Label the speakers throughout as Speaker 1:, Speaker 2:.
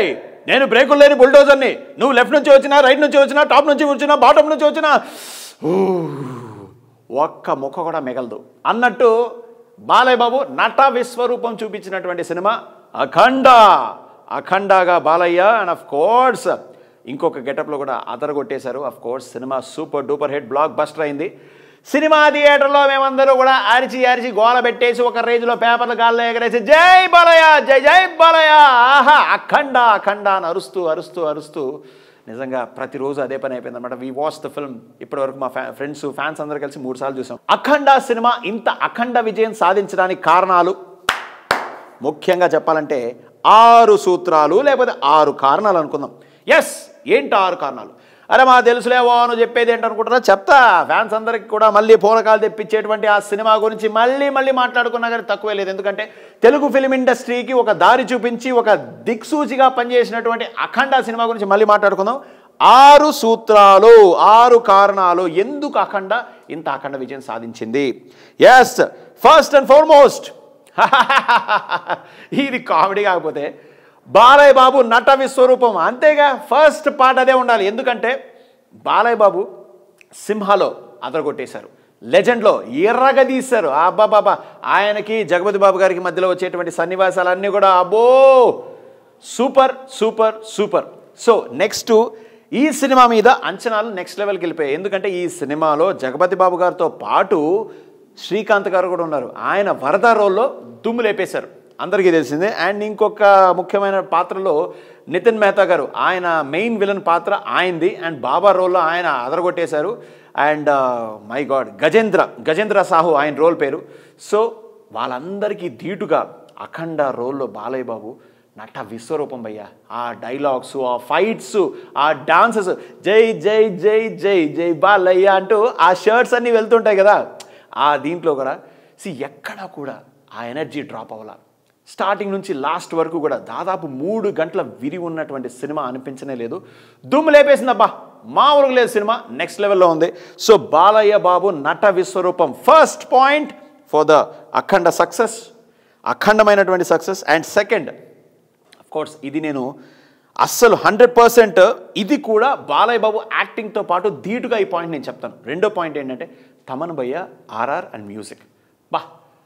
Speaker 1: నేను బ్రేకులు లేని బుల్డోజర్ని నువ్వు లెఫ్ట్ నుంచి వచ్చినా రైట్ నుంచి వచ్చినా టాప్ నుంచి వచ్చినా బాటమ్ నుంచి వచ్చినా ఊ, ఒక్క ముక్క కూడా మిగలదు అన్నట్టు బాలయ్య బాబు నట విశ్వరూపం చూపించినటువంటి సినిమా అఖండ అఖండగా బాలయ్య అండ్ ఆఫ్ కోర్స్ ఇంకొక గెటప్లో కూడా అదరగొట్టేశారు of course cinema super duper hit blockbuster అయింది సినిమా థియేటర్లో మేమందరూ కూడా అరిచి అరిచి గోల పెట్టేసి ఒక రేంజ్లో పేపర్లు గాల్లో ఎగరేసి జై బాలయ్య జై జై బాలయ్య ఆహా అఖండ అఖండ అని అరుస్తూ అరుస్తూ అరుస్తూ నిజంగా ప్రతిరోజు అదే పని అయిపోయింది అనమాట వీ వాచ్ ద ఫిల్మ్ ఇప్పటివరకు మా ఫ్యా ఫ్రెండ్స్ ఫ్యాన్స్ అందరూ కలిసి మూడు సార్లు చూసాం అఖండ సినిమా ఇంత అఖండ విజయం సాధించడానికి కారణాలు ముఖ్యంగా చెప్పాలంటే ఆరు సూత్రాలు లేకపోతే ఆరు కారణాలు అనుకుందాం ఎస్ ఏంటి ఆరు కారణాలు అరే మా తెలుసులేవో నువ్వు చెప్పేది ఏంటనుకుంటారా చెప్తా ఫ్యాన్స్ అందరికి కూడా మళ్ళీ పూలకాలు తెప్పించేటువంటి ఆ సినిమా గురించి మళ్ళీ మళ్ళీ మాట్లాడుకున్నా కానీ తక్కువే లేదు ఎందుకంటే తెలుగు ఫిలిం ఇండస్ట్రీకి ఒక దారి చూపించి ఒక దిక్సూచిగా పనిచేసినటువంటి అఖండ సినిమా గురించి మళ్ళీ మాట్లాడుకుందాం ఆరు సూత్రాలు ఆరు కారణాలు ఎందుకు అఖండ ఇంత అఖండ విజయం సాధించింది ఎస్ ఫస్ట్ అండ్ ఫార్మోస్ట్ ఇది కామెడీ కాకపోతే బాలయ్య బాబు నట విశ్వరూపం అంతేగా ఫస్ట్ పార్ట్ అదే ఉండాలి ఎందుకంటే బాలయ్య బాబు సింహాలో అదరగొట్టేశారు లెజెండ్లో ఎర్రగా తీశారు అబ్బాబాబా ఆయనకి జగపతి బాబు గారికి మధ్యలో వచ్చేటువంటి సన్నివేశాలన్నీ కూడా అబ్బో super super super so next ఈ సినిమా మీద అంచనాలు నెక్స్ట్ లెవెల్కి వెళ్ళిపోయాయి ఎందుకంటే ఈ సినిమాలో జగపతి బాబు గారితో పాటు శ్రీకాంత్ గారు కూడా ఉన్నారు ఆయన వరద రోల్లో దుమ్ము లేపేశారు అందరికీ తెలిసిందే అండ్ ఇంకొక ముఖ్యమైన పాత్రలో నితిన్ మెహతా గారు ఆయన మెయిన్ విలన్ పాత్ర ఆయనది అండ్ బాబా రోల్లో ఆయన అదరగొట్టేశారు and my god Gajendra Gajendra Sahu ఆయన రోల్ పేరు సో వాళ్ళందరికీ ధీటుగా అఖండ రోల్లో బాలయ్య బాబు నట విశ్వరూపం భయ్య ఆ డైలాగ్స్ ఆ ఫైట్స్ ఆ డాన్సెస్ జై జై జై జై జై బాలయ్య అంటూ ఆ షర్ట్స్ అన్నీ వెళ్తుంటాయి కదా ఆ దీంట్లో కూడా సి ఎక్కడా కూడా ఆ ఎనర్జీ డ్రాప్ అవ్వాల స్టార్టింగ్ నుంచి లాస్ట్ వరకు కూడా దాదాపు మూడు గంటల విరి ఉన్నటువంటి సినిమా అనిపించనే లేదు దుమ్ము లేపేసిందబ్బా మామూలుగా లేదు సినిమా నెక్స్ట్ లెవెల్లో ఉంది సో బాలయ్య బాబు నట విశ్వరూపం first point for the Akhanda success అఖండమైనటువంటి సక్సెస్ అండ్ సెకండ్ కోర్స్ ఇది నేను అస్సలు హండ్రెడ్ పర్సెంట్ ఇది కూడా బాలయ్య బాబు యాక్టింగ్తో పాటు ధీటుగా ఈ పాయింట్ నేను చెప్తాను రెండో పాయింట్ ఏంటంటే తమన్ భయ్య ఆర్ఆర్ అండ్ మ్యూజిక్ బా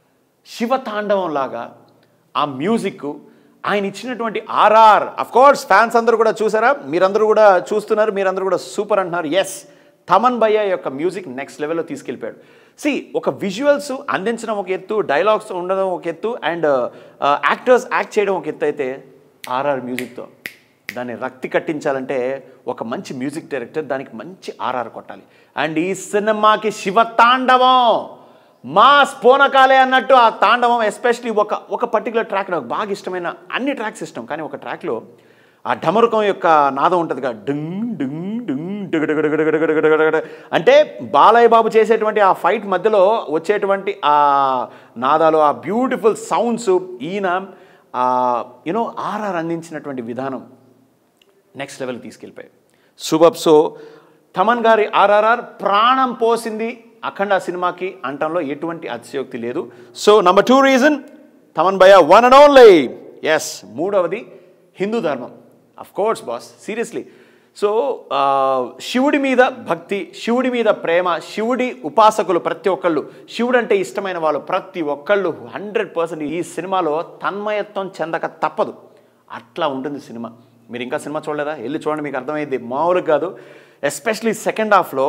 Speaker 1: శివతాండవం లాగా ఆ మ్యూజిక్ ఆయన ఇచ్చినటువంటి ఆర్ఆర్ అఫ్ కోర్స్ ఫ్యాన్స్ అందరూ కూడా చూసారా మీరందరూ కూడా చూస్తున్నారు మీరందరూ కూడా సూపర్ అంటున్నారు ఎస్ తమన్ భయ్య యొక్క మ్యూజిక్ నెక్స్ట్ లెవెల్లో తీసుకెళ్ళిపోయాడు సి ఒక విజువల్స్ అందించడం ఒక ఎత్తు డైలాగ్స్ ఉండడం ఒక ఎత్తు అండ్ యాక్టర్స్ యాక్ట్ చేయడం ఒక ఎత్తు అయితే ఆర్ఆర్ మ్యూజిక్తో దాన్ని రక్తి కట్టించాలంటే ఒక మంచి మ్యూజిక్ డైరెక్టర్ దానికి మంచి ఆర్ఆర్ కొట్టాలి అండ్ ఈ సినిమాకి శివతాండవం మాస్ పోనకాలే అన్నట్టు ఆ తాండవం ఎస్పెషలీ ఒక ఒక పర్టికులర్ ట్రాక్ నాకు బాగా ఇష్టమైన అన్ని ట్రాక్స్ ఇష్టం కానీ ఒక ట్రాక్లో ఆ ఢమరుకం యొక్క నాదం ఉంటుంది కదా డింగ్ డింగ్ డింగ్ డిగడగడగడగడగడగడగడ అంటే బాలయ్య బాబు చేసేటువంటి ఆ ఫైట్ మధ్యలో వచ్చేటువంటి ఆ నాదాలు ఆ బ్యూటిఫుల్ సౌండ్స్ ఈయన యూనో ఆర్ఆర్ అందించినటువంటి విధానం నెక్స్ట్ లెవెల్ తీసుకెళ్ళిపోయాయి శుభబ్ సో తమన్ గారి ఆర్ఆర్ఆర్ ప్రాణం పోసింది అఖండ సినిమాకి అంటంలో ఎటువంటి అతిశయోక్తి లేదు so number two reason Thaman భయ వన్ అండ్ ఓన్లీ ఎస్ మూడవది Hindu dharma of course boss seriously so శివుడి మీద భక్తి శివుడి మీద ప్రేమ శివుడి ఉపాసకులు ప్రతి ఒక్కళ్ళు శివుడు అంటే ఇష్టమైన వాళ్ళు ప్రతి ఒక్కళ్ళు హండ్రెడ్ పర్సెంట్ ఈ సినిమాలో తన్మయత్వం చెందక తప్పదు అట్లా ఉంటుంది సినిమా మీరు ఇంకా సినిమా చూడలేదా వెళ్ళి చూడండి మీకు అర్థమైంది మామూలుగా కాదు ఎస్పెషలీ సెకండ్ హాఫ్లో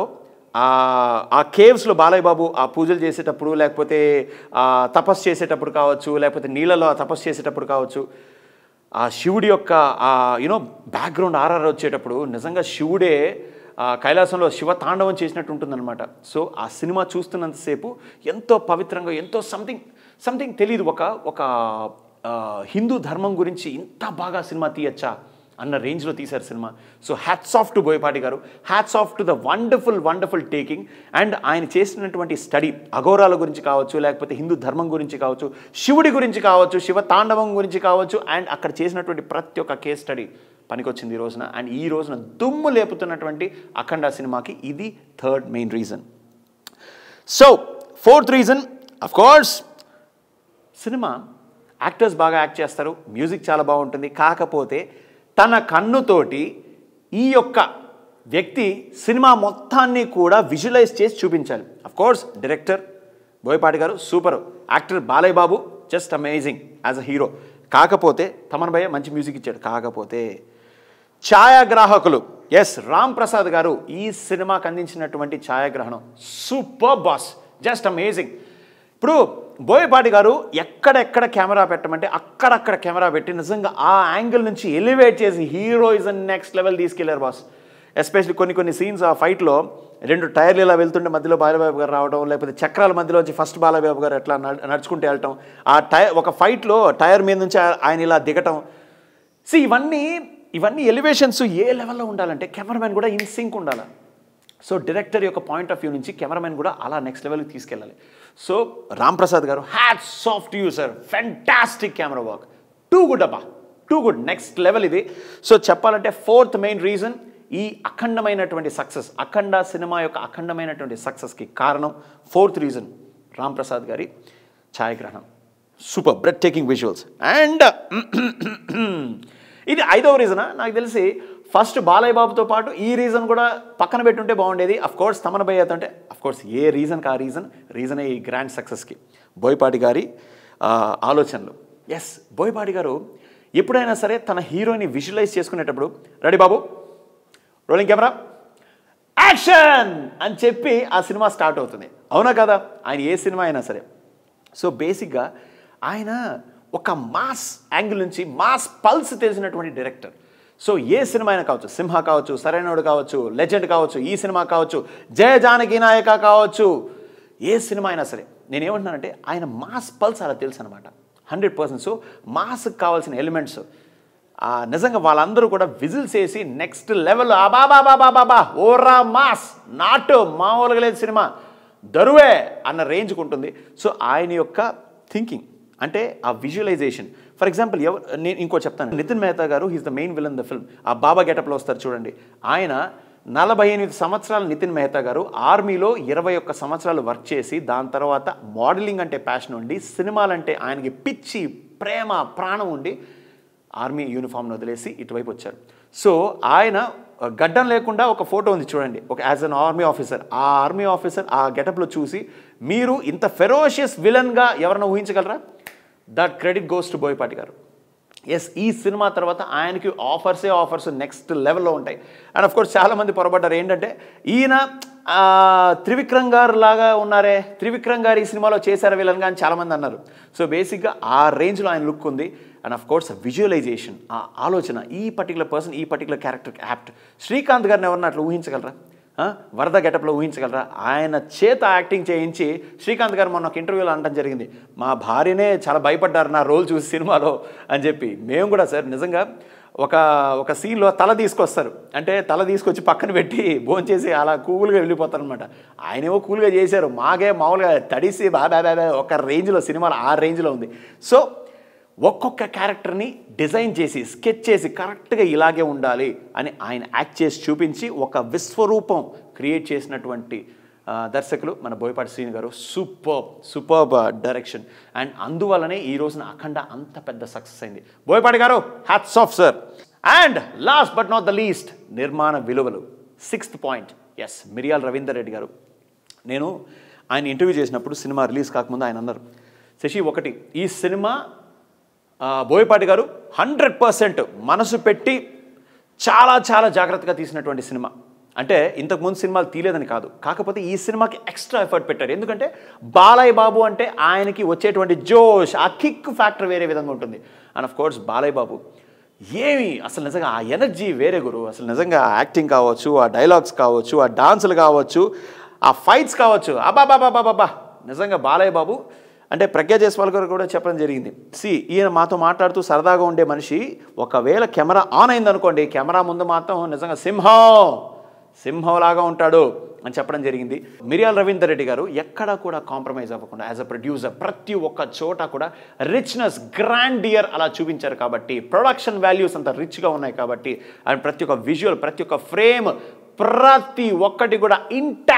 Speaker 1: ఆ కేవ్స్లో బాలయ్య బాబు ఆ పూజలు చేసేటప్పుడు లేకపోతే ఆ తపస్సు చేసేటప్పుడు కావచ్చు లేకపోతే నీళ్ళలో ఆ తపస్సు చేసేటప్పుడు కావచ్చు ఆ శివుడి యొక్క ఆ యూనో బ్యాక్గ్రౌండ్ ఆర్ఆర్ వచ్చేటప్పుడు నిజంగా శివుడే ఆ కైలాసంలో శివ తాండవం చేసినట్టు ఉంటుందన్నమాట సో ఆ సినిమా చూస్తున్నంతసేపు ఎంతో పవిత్రంగా ఎంతో సంథింగ్ సంథింగ్ తెలియదు ఒక ఒక ఆ, హిందూ ధర్మం గురించి ఇంత బాగా సినిమా తీయచ్చా అన్న రేంజ్లో తీశారు cinema so hats off to Boyapati garu hats off to the wonderful wonderful taking and ఆయన చేసినటువంటి స్టడీ అఘోరాల గురించి కావచ్చు లేకపోతే హిందూ ధర్మం గురించి కావచ్చు శివుడి గురించి కావచ్చు శివ తాండవం గురించి కావచ్చు అండ్ అక్కడ చేసినటువంటి ప్రతి ఒక్క కేస్ స్టడీ పనికొచ్చింది ఈ రోజున అండ్ ఈ రోజున దుమ్ము లేపుతున్నటువంటి అఖండ సినిమాకి ఇది third main reason so fourth reason of course cinema actors బాగా యాక్ట్ చేస్తారు మ్యూజిక్ చాలా బాగుంటుంది కాకపోతే తన కన్నుతోటి ఈ యొక్క వ్యక్తి సినిమా మొత్తాన్ని కూడా విజువలైజ్ చేసి చూపించాలి of course director Boyapati garu super actor Balayya Babu just amazing as a hero కాకపోతే తమన్ భయ్య మంచి మ్యూజిక్ ఇచ్చాడు కాకపోతే ఛాయాగ్రాహకులు ఎస్ రామ్ ప్రసాద్ గారు ఈ సినిమాకి అందించినటువంటి ఛాయాగ్రహణం సూపర్ బాస్ జస్ట్ అమేజింగ్ ఇప్పుడు బోయపాటి గారు ఎక్కడెక్కడ కెమెరా పెట్టమంటే అక్కడక్కడ కెమెరా పెట్టి నిజంగా ఆ యాంగిల్ నుంచి ఎలివేట్ చేసి హీరోయిజం నెక్స్ట్ లెవెల్ తీసుకెళ్లారు బాస్ ఎస్పెషల్లీ కొన్ని కొన్ని సీన్స్ ఆ ఫైట్లో రెండు టైర్లు ఇలా వెళ్తుంటే మధ్యలో బాలబాబు గారు రావడం లేకపోతే చక్రాల మధ్యలోంచి ఫస్ట్ బాలబాబు గారు ఎట్లా నడు- నడుచుకుంటూ వెళ్ళటం ఆ టైర్ ఒక ఫైట్లో టైర్ మీద నుంచి ఆ- ఆయన ఇలా దిగటం సి ఇవన్నీ ఇవన్నీ ఎలివేషన్స్ ఏ లెవెల్లో ఉండాలంటే కెమెరామెన్ కూడా ఇన్ సింక్ ఉండాలి సో డైరెక్టర్ యొక్క పాయింట్ ఆఫ్ వ్యూ నుంచి కెమెరామెన్ కూడా అలా నెక్స్ట్ లెవెల్కి తీసుకెళ్ళాలి సో రామ్ ప్రసాద్ గారు హ్యాట్ సాఫ్ట్ you sir fantastic camera work too good అబ్బా టూ గుడ్ నెక్స్ట్ లెవెల్ ఇది సో చెప్పాలంటే ఫోర్త్ మెయిన్ రీజన్ ఈ అఖండమైనటువంటి సక్సెస్ అఖండ సినిమా యొక్క అఖండమైనటువంటి సక్సెస్కి కారణం ఫోర్త్ రీజన్ రామ్ ప్రసాద్ గారి ఛాయాగ్రహణం సూపర్ బ్రెడ్ టేకింగ్ విజువల్స్ అండ్ ఇది ఐదవ రీజనా నాకు తెలిసి ఫస్ట్ బాలయ్య బాబుతో పాటు ఈ రీజన్ కూడా పక్కన పెట్టుంటే బాగుండేది అఫ్ కోర్స్ తమన భయ్య అంటే అఫ్ కోర్స్ ఏ రీజన్కి ఆ రీజన్ రీజనే ఈ గ్రాండ్ సక్సెస్కి బోయపాటి గారి ఆ, ఆలోచనలు ఎస్ బోయపాటి గారు ఎప్పుడైనా సరే తన హీరోని విజువలైజ్ చేసుకునేటప్పుడు రెడీ బాబు రోలింగ్ కెమెరా యాక్షన్ అని చెప్పి ఆ సినిమా స్టార్ట్ అవుతుంది అవునా కదా ఆయన ఏ సినిమా అయినా సరే సో బేసిక్గా ఆయన ఒక మాస్ యాంగిల్ నుంచి మాస్ పల్స్ తెలిసినటువంటి డైరెక్టర్ సో ఏ సినిమా అయినా కావచ్చు సింహ కావచ్చు సరైనోడు కావచ్చు లెజెండ్ కావచ్చు ఈ సినిమా కావచ్చు జయ జానకి నాయక కావచ్చు ఏ సినిమా అయినా సరే నేనేమంటున్నానంటే ఆయన మాస్ పల్స్ అలా తెలుసు అనమాట హండ్రెడ్ పర్సెంట్ సో మాస్కి కావాల్సిన ఎలిమెంట్స్ ఆ నిజంగా వాళ్ళందరూ కూడా విజిల్స్ వేసి నెక్స్ట్ లెవెల్ బాబా ఓరా మాస్ నాటు మామూలుగా లేదు సినిమా దరువే అన్న రేంజ్కి ఉంటుంది సో ఆయన యొక్క థింకింగ్ అంటే ఆ విజువలైజేషన్ ఫర్ ఎగ్జాంపుల్ ఎవరు నేను ఇంకో చెప్తాను Nitin Mehta garu he's the main villain the film ఆ బాబా గెటప్లో వస్తారు చూడండి ఆయన నలభై ఎనిమిది సంవత్సరాల నితిన్ మెహతా గారు ఆర్మీలో ఇరవై ఒక్క సంవత్సరాలు వర్క్ చేసి దాని తర్వాత మోడలింగ్ అంటే ప్యాషన్ ఉండి సినిమాలంటే ఆయనకి పిచ్చి ప్రేమ ప్రాణం ఉండి ఆర్మీ యూనిఫామ్ను వదిలేసి ఇటువైపు వచ్చారు సో ఆయన ఆ, గడ్డం లేకుండా ఒక ఫోటో ఉంది చూడండి ఒక యాజ్ అన్ ఆర్మీ ఆఫీసర్ ఆ ఆర్మీ ఆఫీసర్ ఆ గెటప్లో చూసి మీరు ఇంత ఫెరోషియస్ విలన్గా ఎవరైనా ఊహించగలరా that credit goes to Boyapati garu yes ఈ సినిమా తర్వాత ఆయనకి ఆఫర్సే ఆఫర్స్ నెక్స్ట్ లెవెల్లో ఉంటాయి అండ్ ఆఫ్ కోర్స్ చాలామంది పొరపడ్డారు ఏంటంటే ఈయన ఆ, త్రివిక్రమ్ గారు లాగా ఉన్నారే త్రివిక్రమ్ గారు ఈ సినిమాలో చేశారు విలన్గా అని చాలామంది అన్నారు సో బేసిక్గా ఆ రేంజ్లో ఆయన లుక్ ఉంది అండ్ ఆఫ్ కోర్స్ విజువలైజేషన్ ఆ ఆలోచన ఈ పర్టికులర్ పర్సన్ ఈ పర్టికులర్ క్యారెక్టర్ యాప్ట్ శ్రీకాంత్ గారిని ఎవరన్నా అట్లా ఊహించగలరా ఆ? వరద గెటప్లో ఊహించగలరా ఆయన చేత యాక్టింగ్ చేయించి శ్రీకాంత్ గారు మొన్న ఒక ఇంటర్వ్యూలో అనడం జరిగింది మా భార్యనే చాలా భయపడ్డారు నా రోల్ చూసి సినిమాలో అని చెప్పి మేము కూడా సార్ నిజంగా ఒక ఒక సీన్లో తల తీసుకొస్తారు అంటే తల తీసుకొచ్చి పక్కన పెట్టి భోంచేసి అలా కూల్గా వెళ్ళిపోతారు అనమాట ఆయనేమో కూల్గా చేశారు మాకే మామూలుగా తడిసి బాబా బాబా ఒక రేంజ్లో సినిమాలు ఆ రేంజ్లో ఉంది సో ఒక్కొక్క క్యారెక్టర్ని డిజైన్ చేసి స్కెచ్ చేసి కరెక్ట్గా ఇలాగే ఉండాలి అని ఆయన యాక్ట్ చేసి చూపించి ఒక విశ్వరూపం క్రియేట్ చేసినటువంటి ఆ, దర్శకులు మన బోయపాటి శ్రీని గారు సూపర్ సూపర్ డైరెక్షన్ అండ్ అందువల్లనే ఈ రోజున అఖండ అంత పెద్ద సక్సెస్ అయింది Boyapati garu hats off sir and last but not the least నిర్మాణ విలువలు sixth point yes Miryala Ravinder Reddy garu నేను ఆయన ఇంటర్వ్యూ చేసినప్పుడు సినిమా రిలీజ్ కాకముందు ఆయన అన్నారు శశి ఒకటి ఈ సినిమా ఆ, బోయపాటి గారు హండ్రెడ్ పర్సెంట్ మనసు పెట్టి చాలా చాలా జాగ్రత్తగా తీసినటువంటి సినిమా అంటే ఇంతకుముందు సినిమాలు తీయలేదని కాదు కాకపోతే ఈ సినిమాకి ఎక్స్ట్రా ఎఫర్ట్ పెట్టారు ఎందుకంటే బాలయ్య బాబు అంటే ఆయనకి వచ్చేటువంటి జోష్ ఆ కిక్ ఫ్యాక్టర్ వేరే విధంగా ఉంటుంది and of course Balayya Babu ఏమి అసలు నిజంగా ఆ ఎనర్జీ వేరే గురు అసలు నిజంగా ఆ యాక్టింగ్ కావచ్చు ఆ డైలాగ్స్ కావచ్చు ఆ డాన్సులు కావచ్చు ఆ ఫైట్స్ కావచ్చు అబాబాబాబాబా నిజంగా బాలయ్య బాబు అంటే ప్రజ్ఞా జైస్వాల్ గారు కూడా చెప్పడం జరిగింది సి ఈయన మాతో మాట్లాడుతూ సరదాగా ఉండే మనిషి ఒకవేళ కెమెరా ఆన్ అయింది అనుకోండి కెమెరా ముందు మాత్రం నిజంగా సింహం సింహంలాగా ఉంటాడు అని చెప్పడం జరిగింది మిరియాల రవీందర్ రెడ్డి గారు ఎక్కడా కూడా కాంప్రమైజ్ అవ్వకుండా యాజ్ అ ప్రొడ్యూసర్ ప్రతి ఒక్క చోట కూడా రిచ్నెస్ గ్రాండియర్ అలా చూపించారు కాబట్టి ప్రొడక్షన్ వాల్యూస్ అంత రిచ్గా ఉన్నాయి కాబట్టి అండ్ ప్రతి ఒక్క విజువల్ ప్రతి ఒక్క ఫ్రేమ్ ప్రతి ఒక్కటి కూడా ఇంటాక్ట్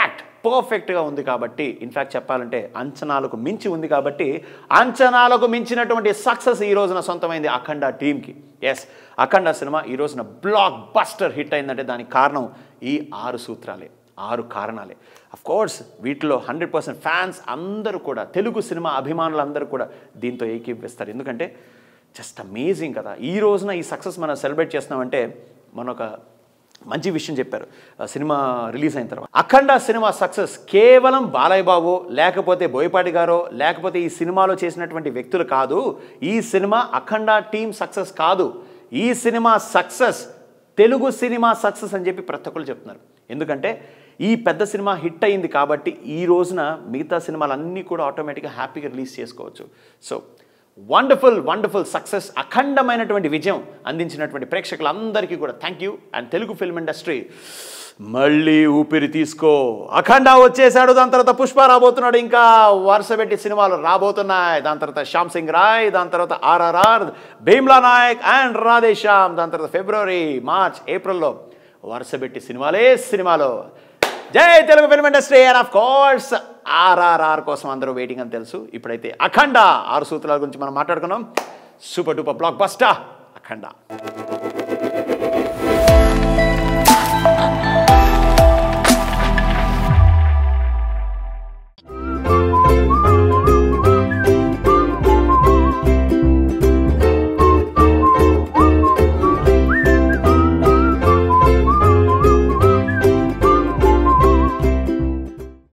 Speaker 1: పర్ఫెక్ట్గా ఉంది కాబట్టి ఇన్ఫ్యాక్ట్ చెప్పాలంటే అంచనాలకు మించి ఉంది కాబట్టి అంచనాలకు మించినటువంటి సక్సెస్ ఈ రోజున సొంతమైంది అఖండ టీంకి ఎస్ అఖండ సినిమా ఈ రోజున బ్లాక్ బస్టర్ హిట్ అయిందంటే దానికి కారణం ఈ ఆరు సూత్రాలే ఆరు కారణాలే అఫ్ కోర్స్ వీటిలో హండ్రెడ్ పర్సెంట్ ఫ్యాన్స్ అందరూ కూడా తెలుగు సినిమా అభిమానులందరూ కూడా దీంతో ఏకీపిస్తారు ఎందుకంటే జస్ట్ అమేజింగ్ కదా ఈ రోజున ఈ సక్సెస్ మనం సెలబ్రేట్ చేస్తున్నామంటే మన ఒక మంచి విషయం చెప్పారు ఆ సినిమా రిలీజ్ అయిన తర్వాత అఖండ సినిమా సక్సెస్ కేవలం బాలయ్య బాబు లేకపోతే బోయపాటి గారో లేకపోతే ఈ సినిమాలో చేసినటువంటి వ్యక్తులు కాదు ఈ సినిమా అఖండ టీం సక్సెస్ కాదు ఈ cinema success Telugu cinema success అని చెప్పి ప్రతి ఒక్కరు చెప్తున్నారు ఎందుకంటే ఈ పెద్ద సినిమా హిట్ అయింది కాబట్టి ఈ రోజున మిగతా సినిమాలన్నీ కూడా ఆటోమేటిక్గా హ్యాపీగా రిలీజ్ చేసుకోవచ్చు సో వండర్ఫుల్ వండర్ఫుల్ సక్సెస్ అఖండమైనటువంటి విజయం అందించినటువంటి ప్రేక్షకులందరికీ కూడా thank you and Telugu film industry మళ్ళీ ఊపిరి తీసుకో అఖండ వచ్చేసాడు దాని తర్వాత పుష్ప రాబోతున్నాడు ఇంకా వరుస పెట్టి సినిమాలు రాబోతున్నాయి దాని తర్వాత శ్యామ్ సింగ్ రాయ్ దాని తర్వాత ఆర్ఆర్ఆర్ భీమ్లా నాయక్ అండ్ రాధేశ్యామ్ దాని తర్వాత ఫిబ్రవరి మార్చ్ ఏప్రిల్లో వరుస పెట్టి సినిమాలే సినిమాలో జై Telugu film industry and of course RRR కోసం అందరూ వెయిటింగ్ అని తెలుసు ఇప్పుడైతే అఖండ ఆరు సూత్రాల గురించి మనం మాట్లాడుకున్నాం సూపర్ డూపర్ బ్లాక్ బస్టా అఖండ